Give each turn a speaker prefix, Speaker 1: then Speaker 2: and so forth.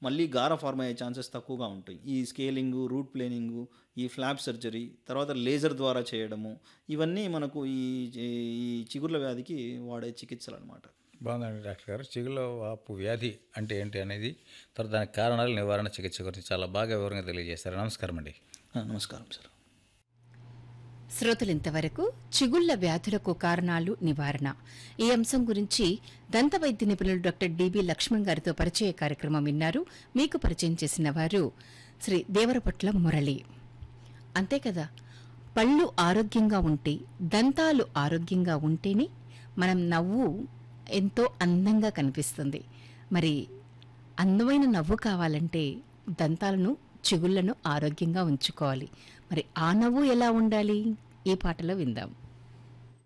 Speaker 1: మళ్ళీ గార ఫార్మ్ అయ్యే ఛాన్సెస్ తక్కువగా ఉంటాయి ఈ స్కేలింగు రూట్ ప్లేనింగు ఈ ఫ్లాప్ సర్జరీ తర్వాత లేజర్ ద్వారా చేయడము ఇవన్నీ మనకు ఈ ఈ చిగుర్ల వ్యాధికి వాడే చికిత్సలు అనమాట
Speaker 2: బాగుందండి డాక్టర్ గారు చిగుల వాపు వ్యాధి అంటే ఏంటి అనేది తర్వాత దానికి కారణాలు నివారణ చికిత్స గురించి చాలా బాగా వివరంగా తెలియజేస్తారు నమస్కారం అండి
Speaker 1: నమస్కారం సార్
Speaker 3: శ్రోతలు ఇంతవరకు చిగుళ్ల వ్యాధులకు కారణాలు నివారణ ఈ అంశం గురించి దంత వైద్య నిపుణులు డాక్టర్ డిబి లక్ష్మణ్ గారితో పరిచయ కార్యక్రమం విన్నారు మీకు పరిచయం చేసిన వారు శ్రీ దేవరపట్ల మురళి అంతే కదా పళ్ళు ఆరోగ్యంగా ఉంటే దంతాలు ఆరోగ్యంగా ఉంటేనే మనం నవ్వు ఎంతో అందంగా కనిపిస్తుంది మరి అందమైన నవ్వు కావాలంటే దంతాలను చిగుళ్లను ఆరోగ్యంగా ఉంచుకోవాలి మరి ఆ నవ్వు ఎలా ఉండాలి ఈ పాటలో విందాం